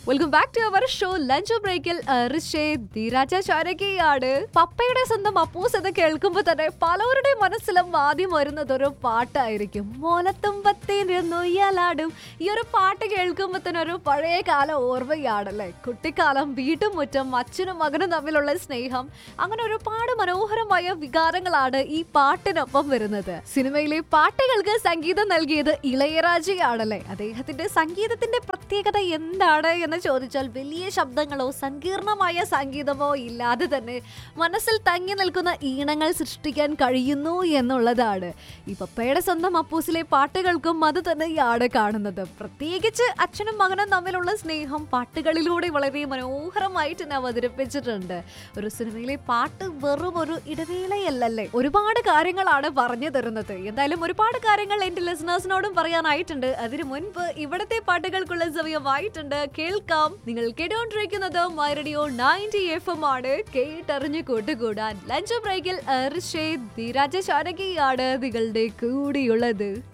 welcome back to our show lunch ബ്രേക്കിൽ ധീരാജ ചാരകിയാണ് പപ്പയുടെ സ്വന്തം അപ്പൂസ് എന്ന് കേൾക്കുമ്പോൾ തന്നെ പലവരുടെയും മനസ്സിലും ആദ്യം വരുന്നത് ഒരു പാട്ടായിരിക്കും മോനത്തുമ്പത്തേനുയാലാടും ഈ ഒരു പാട്ട് കേൾക്കുമ്പോൾ തന്നെ ഒരു പഴയ കാല ഓർമ്മയാണല്ലേ കുട്ടിക്കാലം വീട്ടും മുറ്റം അച്ഛനും മകനും തമ്മിലുള്ള സ്നേഹം അങ്ങനെ ഒരുപാട് മനോഹരമായ വികാരങ്ങളാണ് ഈ പാട്ടിനൊപ്പം വരുന്നത് സിനിമയിലെ പാട്ടുകൾക്ക് സംഗീതം നൽകിയത് ഇളയരാജയാണല്ലേ അദ്ദേഹത്തിന്റെ സംഗീതത്തിന്റെ പ്രത്യേകത എന്താണ് എന്ന് ചോദിച്ചാൽ വലിയ ശബ്ദങ്ങളോ സങ്കീർണമായ സംഗീതമോ ഇല്ലാതെ തന്നെ മനസ്സിൽ തങ്ങി നിൽക്കുന്ന ഈണങ്ങൾ സൃഷ്ടിക്കാൻ കഴിയുന്നു എന്നുള്ളതാണ് ഈ പപ്പയുടെ സ്വന്തം അപ്പൂസിലെ പാട്ടുകൾക്കും അത് തന്നെയാണ് കാണുന്നത് പ്രത്യേകിച്ച് അച്ഛനും മകനും തമ്മിലുള്ള സ്നേഹം പാട്ടുകളിലൂടെ വളരെ മനോഹരമായിട്ട് തന്നെ അവതരിപ്പിച്ചിട്ടുണ്ട് ഒരു സിനിമയിലെ പാട്ട് വെറും ഒരു ഇടവേളയല്ലല്ലേ ഒരുപാട് കാര്യങ്ങളാണ് പറഞ്ഞു തരുന്നത് എന്തായാലും ഒരുപാട് കാര്യങ്ങൾ എന്റെ ലിസണേഴ്സിനോടും പറയാനായിട്ടുണ്ട് അതിനു മുൻപ് ഇവിടത്തെ പാട്ടുകൾക്കുള്ള സമയമായിട്ടുണ്ട് കേൾക്കാം നിങ്ങൾ കേട്ടോണ്ടിരിക്കുന്നത് my radio ninety F M ആണ് കേട്ടറിഞ്ഞു കൂട്ടുകൂടാൻ ലഞ്ച് ബ്രേക്കിൽ ധീരാജ ചാനകിയാണ് നിങ്ങളുടെ കൂടിയുള്ളത്